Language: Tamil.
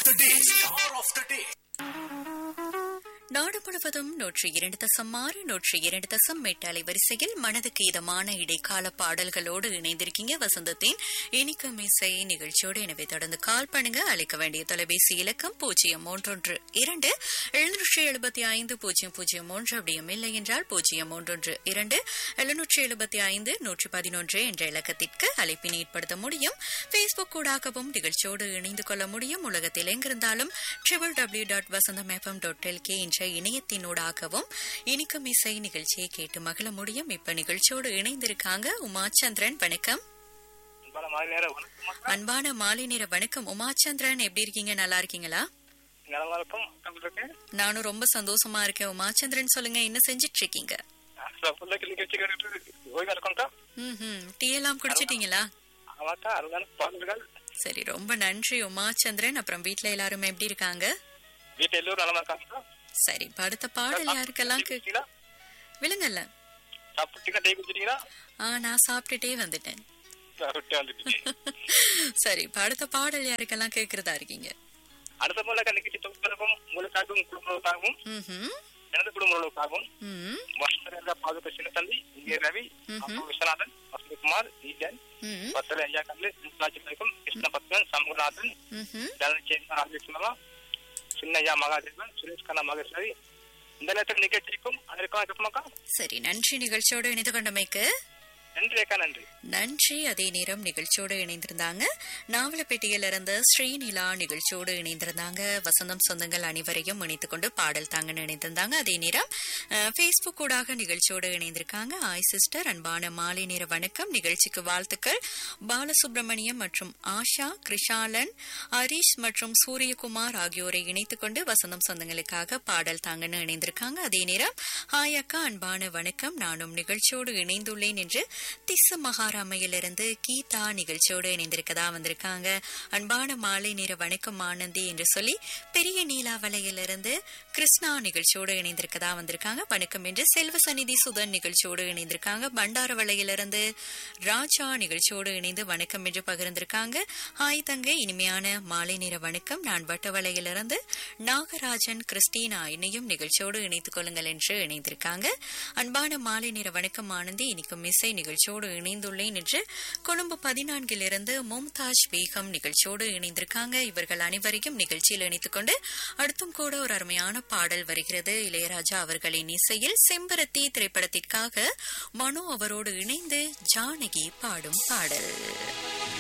the day. Star of the day. நாடு முழுவதும் நூற்றி இரண்டு தசம் ஆறு நூற்றி இரண்டு தசம் எட்டு அலைவரிசையில் மனதுக்கு இதமான இடைக்கால பாடல்களோடு இணைந்திருக்கீங்க வசந்தத்தின் இனிக்கும் இசை நிகழ்ச்சியோடு எனவே தொடர்ந்து கால் பண்ணுங்க அழைக்க வேண்டிய தொலைபேசி இலக்கம் பூஜ்ஜியம் மூன்றொன்று இரண்டு எழுநூற்றி எழுபத்தி ஐந்து பூஜ்ஜியம் பூஜ்ஜியம் மூன்று அப்படியும் இல்லை என்றால் பூஜ்ஜியம் மூன்றொன்று இரண்டு எழுநூற்றி எழுபத்தி ஐந்து நூற்றி பதினொன்று என்ற இலக்கத்திற்கு அழைப்பினை ஏற்படுத்த முடியும் பேஸ்புக் கூடாகவும் நிகழ்ச்சியோடு இணைந்து கொள்ள முடியும் உலகத்தில் எங்கிருந்தாலும் triple W dot Vasantham FM dot LK என்ற இணையத்தினூடாகவும் இனிக்கும் இசை நிகழ்ச்சியை கேட்டு மகிழ முடியும் இப்ப நிகழ்ச்சியோடு இணைந்திருக்காங்க உமாச்சந்திரன் வணக்கம் அன்பான மாலை நேர வணக்கம் அக்கா. அன்பான மாலை நேர வணக்கம் உமாச்சந்திரன் எப்படி இருக்கீங்க நல்லா இருக்கீங்களா நலமா இருக்கும் உங்களுக்கு நானும் ரொம்ப சந்தோஷமா இருக்கேன் உமாச்சந்திரன் சொல்லுங்க என்ன செஞ்சிட்டு இருக்கீங்க பிள்ளைக்கு நிகழ்ச்சி கேட்டுட்டு ஓய்வா இருக்கோம்க்கா ம் டீ எல்லாம் குடிச்சிட்டீங்களா ஆமாக்கா அருமையான பாடல்கள் சரி ரொம்ப நன்றி உமாச்சந்திரன் அப்புறம் வீட்ல எல்லாரும் எப்படி இருக்காங்க வீட்டுல எல்லோரும் நலமா இருக்காங்க சரி இப்ப அடுத்த பாடல் யாருக்கெல்லாம் கே- விழுங்கல்ல சாப்பிட்டீங்களா டே குடிச்சிட்டீங்களா ஆ நான் சாப்பிட்டுட்டே வந்துட்டேன் விட்டு வந்துட்டீங்க சரி இப்ப அடுத்த பாடல் யாருக்கெல்லாம் கேக்குறதா இருக்கீங்க அடுத்த போல நிகழ்ச்சி தொகுப்பிற்கும் உங்களுக்காகவும் குடும்பங்களுக்காகவும் ம்ஹும். எனது குடும்பங்களுக்காகவும் ம் வசந்த பாதுகா சின்ன தம்பி இங்கே ரவி அப்பு விஸ்வநாதன் வசந்தகுமார் ஈஜன் ம் பத்தல ஐயா கல்லு சிம்பாஜிக்கும் கிருஷ்ண பத்மன் சண்முகநாதன் ம்ஹும். ஜனச்சேந்தன் ராஜேஸ்வரமா சின்னையா மகாதேவன் சுரேஷ் கண்ணா மகேஸ்வரி இந்த நேரத்தில் நிகழ்ச்சிக்கும் அதற்காக இருக்குமாக்கா சரி நன்றி நிகழ்ச்சியோடு இணைந்து கொண்டமைக்கு நன்றி அக்கா நன்றி நன்றி அதே நேரம் நிகழ்ச்சியோடு இணைந்திருந்தாங்க நாவலப்பேட்டையில இருந்த ஸ்ரீநிலா நிகழ்ச்சியோடு இணைந்திருந்தாங்க வசந்தம் சொந்தங்கள் அனைவரையும் இணைத்துக் கொண்டு பாடல் தாங்கன்னு இணைந்திருந்தாங்க அதே நேரம் ஃபேஸ்புக் ஊடாக நிகழ்ச்சியோடு இணைந்திருக்காங்க ஆய் சிஸ்டர் அன்பான மாலை நேர வணக்கம் நிகழ்ச்சிக்கு வாழ்த்துக்கள் பாலசுப்ரமணியம் மற்றும் ஆஷா கிருஷாலன் ஹரிஷ் மற்றும் சூரியகுமார் ஆகியோரை இணைத்துக் கொண்டு வசந்தம் சொந்தங்களுக்காக பாடல் தாங்கன்னு இணைந்திருக்காங்க அதே நேரம் ஹாய் அக்கா அன்பான வணக்கம் நானும் நிகழ்ச்சியோடு இணைந்துள்ளேன் என்று திஸ்ஸ மகாராமையிலிருந்து கீதா நிகழ்ச்சியோடு இணைந்திருக்கதா வந்திருக்காங்க அன்பான மாலை நேர வணக்கம் ஆனந்தி என்று சொல்லி பெரிய நீலாவலையிலிருந்து கிருஷ்ணா நிகழ்ச்சியோடு இணைந்திருக்கதா வந்திருக்காங்க வணக்கம் என்று செல்வ சந்நிதி சுதன் நிகழ்ச்சியோடு இணைந்திருக்காங்க பண்டாரவளையிலிருந்து ராஜா நிகழ்ச்சியோடு இணைந்து வணக்கம் என்று பகிர்ந்திருக்காங்க ஹாய் தங்கை இனிமையான மாலை நேர வணக்கம் நான் வட்டவளையிலிருந்து நாகராஜன் கிறிஸ்டினா என்னையும் நிகழ்ச்சியோடு இணைத்துக் கொள்ளுங்கள் என்று இணைந்திருக்காங்க அன்பான மாலை நேர வணக்கம் ஆனந்தி இனிக்கும் இசை நிகழ்ச்சியோடு இணைந்துள்ளேன் என்று கொழும்பு பதினான்கிலிருந்து மும்தாஜ் பேகம் நிகழ்ச்சியோடு இணைந்திருக்காங்க இவர்கள் அனைவரையும் நிகழ்ச்சியில் இணைத்துக் கொண்டு அடுத்தும் கூட ஒரு அருமையான பாடல் வருகிறது இளையராஜா அவர்களின் இசையில் செம்பருத்தி திரைப்படத்திற்காக மனு அவரோடு இணைந்து ஜானகி பாடும் பாடல்